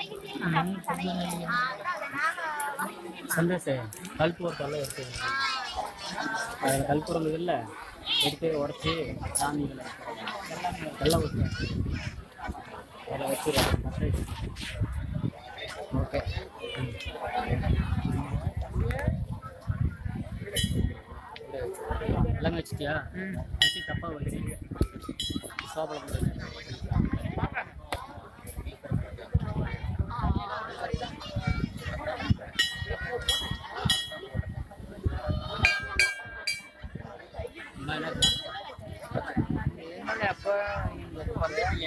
சந்தோஷ் கல்பூர் கல்ல இருக்கு அதில் கல்பூரம் இல்லை எடுத்து உடச்சி சாமிகளை வெள்ளம் ஊற்றுவேன் அதில் வச்சுருவேன் ஓகே எல்லாமே வச்சுட்டியா வச்சு தப்பாக வச்சு சோப்பலம் அப்போ வந்துட்டீங்க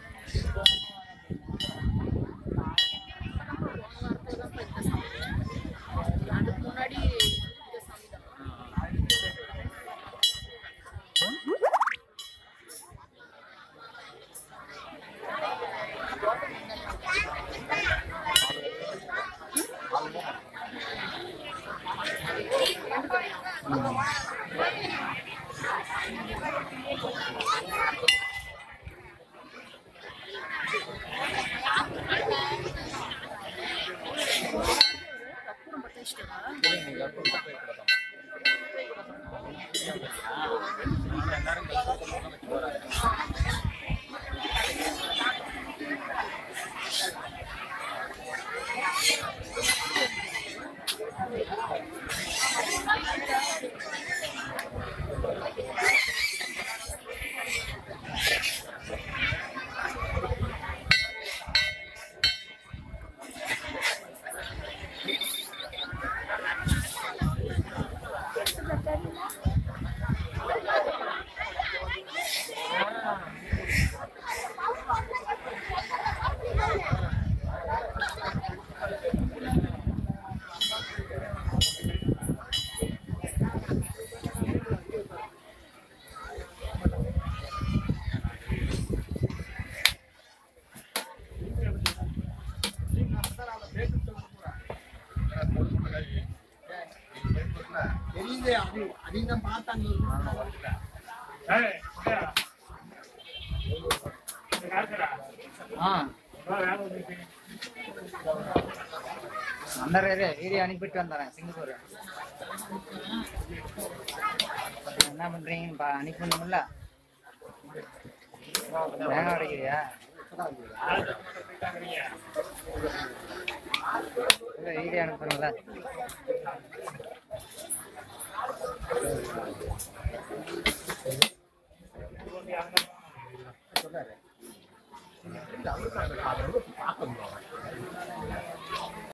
தெரியுது அது அதையும் தான் பார்த்தாங்க ஆ வந்துடுறாரு வீடியோ அனுப்பிட்டு வந்துடுறேன் சிங்கப்பூர் என்ன பண்றீங்கன்னு பா அனுப்பணும்ல தேங்காய் உடைக்கிறியா இல்ல வீடியோ அனுப்பணும்ல பார்க்கணும்